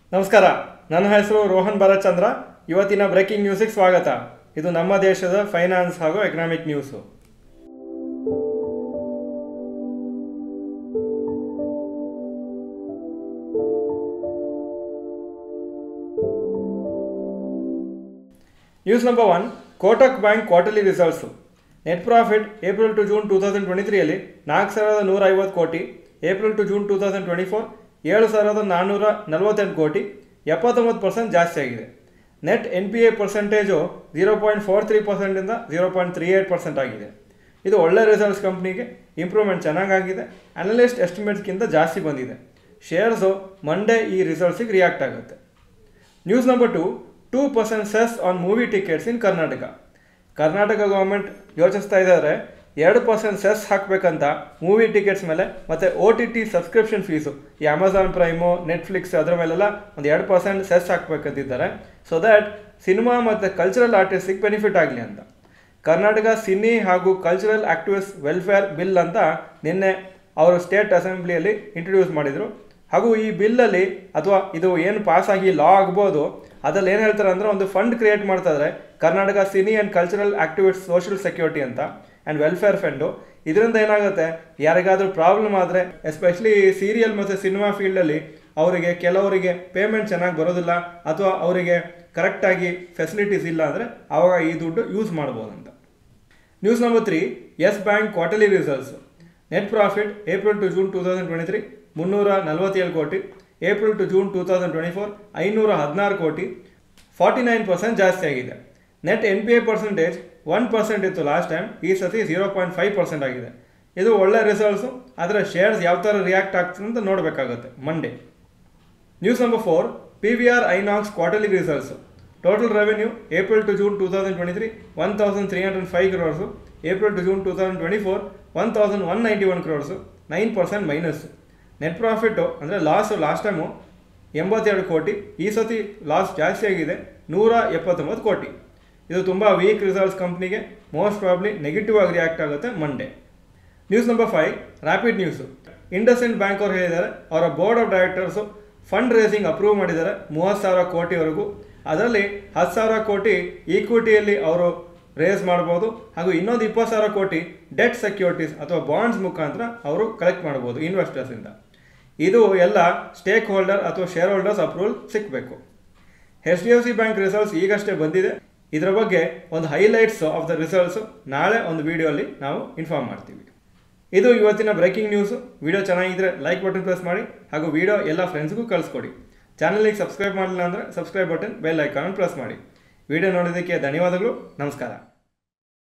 ನಮಸ್ಕಾರ ನನ್ನ ಹೆಸರು ರೋಹನ್ ಭರತ್ಚಂದ್ರ ಇವತ್ತಿನ ಬ್ರೇಕಿಂಗ್ ನ್ಯೂಸಿಗೆ ಸ್ವಾಗತ ಇದು ನಮ್ಮ ದೇಶದ ಫೈನಾನ್ಸ್ ಹಾಗೂ economic news news number one Kotak bank quarterly results net profit April to June two thousand twenty ತ್ರೀಯಲ್ಲಿ ನಾಲ್ಕು ಸಾವಿರದ ನೂರ ಐವತ್ತು ಕೋಟಿ April to June two thousand twenty four ಏಳು ಸಾವಿರದ ನಾನ್ನೂರ ನಲವತ್ತೆಂಟು ಕೋಟಿ ಎಪ್ಪತ್ತೊಂಬತ್ತು ಪರ್ಸೆಂಟ್ ಜಾಸ್ತಿ ಆಗಿದೆ net N P A percentage zero point four three ಪರ್ಸೆಂಟಿಂದ zero point three eight percent ಆಗಿದೆ ಇದು ಒಳ್ಳೆ ರಿಸಲ್ಟ್ಸ್ ಕಂಪ್ನಿಗೆ ಇಂಪ್ರೂವ್ಮೆಂಟ್ ಚೆನ್ನಾಗಾಗಿದೆ ಅನಲಿಸ್ಟ್ ಎಸ್ಟಿಮೇಟ್ಸ್ಗಿಂತ ಜಾಸ್ತಿ ಬಂದಿದೆ ಶೇರ್ಸು ಮಂಡೇ ಈ ರಿಸಲ್ಟ್ಸಿಗೆ ರಿಯಾಕ್ಟ್ ಆಗುತ್ತೆ news number two two percent cess on movie tickets in Karnataka Karnataka government ಯೋಚಿಸ್ತಾ ಇದ್ದಾರೆ ಎರಡು ಪರ್ಸೆಂಟ್ ಸೆಸ್ ಹಾಕಬೇಕಂತ ಮೂವಿ ಟಿಕೆಟ್ಸ್ ಮೇಲೆ ಮತ್ತು O T T subscription fees ಈ ಅಮೆಝಾನ್ ಪ್ರೈಮು ನೆಟ್ಫ್ಲಿಕ್ಸ್ ಅದರ ಮೇಲೆಲ್ಲ ಒಂದು ಎರಡು ಪರ್ಸೆಂಟ್ ಸೆಸ್ ಹಾಕಬೇಕಂತಿದ್ದಾರೆ ಸೊ ದ್ಯಾಟ್ ಸಿನಿಮಾ ಮತ್ತು ಕಲ್ಚರಲ್ ಆರ್ಟಿಸ್ಟಿಗೆ ಬೆನಿಫಿಟ್ ಆಗಲಿ ಅಂತ ಕರ್ನಾಟಕ ಸಿನಿ ಹಾಗೂ ಕಲ್ಚರಲ್ ಆಕ್ಟಿವಿಸ್ಟ್ ವೆಲ್ಫೇರ್ ಬಿಲ್ ಅಂತ ನಿನ್ನೆ ಅವರು ಸ್ಟೇಟ್ ಅಸೆಂಬ್ಲಿಯಲ್ಲಿ ಇಂಟ್ರೊಡ್ಯೂಸ್ ಮಾಡಿದರು ಹಾಗೂ ಈ ಬಿಲ್ಲಲ್ಲಿ ಅಥವಾ ಇದು ಏನು ಪಾಸ್ ಆಗಿ ಲಾ ಆಗ್ಬೋದು ಅದ್ರಲ್ಲಿ ಏನು ಹೇಳ್ತಾರೆ ಅಂದರೆ ಒಂದು ಫಂಡ್ ಕ್ರಿಯೇಟ್ ಮಾಡ್ತಾ ಇದ್ದಾರೆ Karnataka cine and cultural activist social security ಅಂತ ಆ್ಯಂಡ್ ವೆಲ್ಫೇರ್ ಫಂಡು ಇದರಿಂದ ಏನಾಗುತ್ತೆ ಯಾರಿಗಾದರೂ ಪ್ರಾಬ್ಲಮ್ ಆದರೆ ಎಸ್ಪೆಷಲಿ ಸೀರಿಯಲ್ ಮತ್ತು ಸಿನಿಮಾ ಫೀಲ್ಡಲ್ಲಿ ಅವರಿಗೆ ಕೆಲವರಿಗೆ ಪೇಮೆಂಟ್ ಚೆನ್ನಾಗಿ ಬರೋದಿಲ್ಲ ಅಥವಾ ಅವರಿಗೆ ಕರೆಕ್ಟಾಗಿ ಫೆಸಿಲಿಟೀಸ್ ಇಲ್ಲ ಅಂದರೆ ಆವಾಗ ಈ ದುಡ್ಡು ಯೂಸ್ ಮಾಡ್ಬೋದಂತ news number three Yes Bank quarterly results net profit April to June two thousand twenty three ಮುನ್ನೂರ ನಲವತ್ತೇಳು ಕೋಟಿ April to June two thousand twenty four ಐನೂರ ಹದಿನಾರು ಕೋಟಿ ಫಾರ್ಟಿ ನೈನ್ ಪರ್ಸೆಂಟ್ ಜಾಸ್ತಿ ಆಗಿದೆ net N P A percentage one percent ಇತ್ತು last time ಈ ಸತಿ ಝೀರೋ ಪಾಯಿಂಟ್ ಫೈವ್ ಪರ್ಸೆಂಟ್ ಆಗಿದೆ ಇದು ಒಳ್ಳೆ ರಿಸಲ್ಟ್ಸು ಆದರೆ ಶೇರ್ಸ್ ಯಾವ ಥರ ರಿಯಾಕ್ಟ್ ಆಗ್ತದೆ ಅಂತ ನೋಡಬೇಕಾಗುತ್ತೆ Monday news number four P V R Inox quarterly results total revenue April to June two thousand twenty three one thousand three hundred five crores April to June two thousand twenty four one thousand one ninety one crores nine percent minus net profit ಅಂದರೆ loss last time ಎಂಬತ್ತೆರಡು ಕೋಟಿ ಈ ಸತಿ loss ಜಾಸ್ತಿ ಆಗಿದೆ ನೂರ ಎಪ್ಪತ್ತೊಂಬತ್ತು ಕೋಟಿ ಇದು ತುಂಬ ವೀಕ್ ರಿಸಲ್ಟ್ಸ್ ಕಂಪ್ನಿಗೆ ಮೋಸ್ಟ್ ಪ್ರಾಬ್ಲಿ ನೆಗೆಟಿವ್ ಆಗಿ ರಿಯಾಕ್ಟ್ ಆಗುತ್ತೆ Monday news number five rapid news IndusInd Bank ಅವ್ರು ಹೇಳಿದ್ದಾರೆ ಅವರ board of directors fund raising approve ಮಾಡಿದ್ದಾರೆ ಮೂವತ್ತು ಸಾವಿರ ಕೋಟಿವರೆಗೂ ಅದರಲ್ಲಿ ಹತ್ತು ಸಾವಿರ ಕೋಟಿ ಈಕ್ವಿಟಿಯಲ್ಲಿ ಅವರು ರೇಸ್ ಮಾಡ್ಬೋದು ಹಾಗೂ ಇನ್ನೊಂದು ಇಪ್ಪತ್ತು ಸಾವಿರ ಕೋಟಿ ಡೆಟ್ ಸೆಕ್ಯೂರಿಟೀಸ್ ಅಥವಾ ಬಾಂಡ್ಸ್ ಮುಖಾಂತರ ಅವರು ಕಲೆಕ್ಟ್ ಮಾಡ್ಬೋದು ಇನ್ವೆಸ್ಟರ್ಸಿಂದ ಇದು ಎಲ್ಲ ಸ್ಟೇಕ್ ಹೋಲ್ಡರ್ ಅಥವಾ ಶೇರ್ ಹೋಲ್ಡರ್ಸ್ ಅಪ್ರೂವಲ್ ಸಿಕ್ಕಬೇಕು H D F C Bank results ಈಗಷ್ಟೇ ಬಂದಿದೆ ಇದರ ಬಗ್ಗೆ ಒಂದು ಹೈಲೈಟ್ಸ್ ಆಫ್ ದ ರಿಸಲ್ಟ್ಸು ನಾಳೆ ಒಂದು ವಿಡಿಯೋಲಿ ನಾವು ಇನ್ಫಾರ್ಮ್ ಮಾಡ್ತೀವಿ ಇದು ಇವತ್ತಿನ ಬ್ರೇಕಿಂಗ್ ನ್ಯೂಸು ವಿಡಿಯೋ ಚೆನ್ನಾಗಿದ್ದರೆ ಲೈಕ್ ಬಟನ್ ಪ್ರೆಸ್ ಮಾಡಿ ಹಾಗೂ ವಿಡಿಯೋ ಎಲ್ಲ ಫ್ರೆಂಡ್ಸ್ಗೂ ಕಳಿಸ್ಕೊಡಿ ಚಾನಲಿಗೆ ಸಬ್ಸ್ಕ್ರೈಬ್ ಮಾಡಲಿಲ್ಲ ಅಂದರೆ subscribe button bell icon press ಮಾಡಿ ವಿಡಿಯೋ ನೋಡೋದಕ್ಕೆ ಧನ್ಯವಾದಗಳು ನಮಸ್ಕಾರ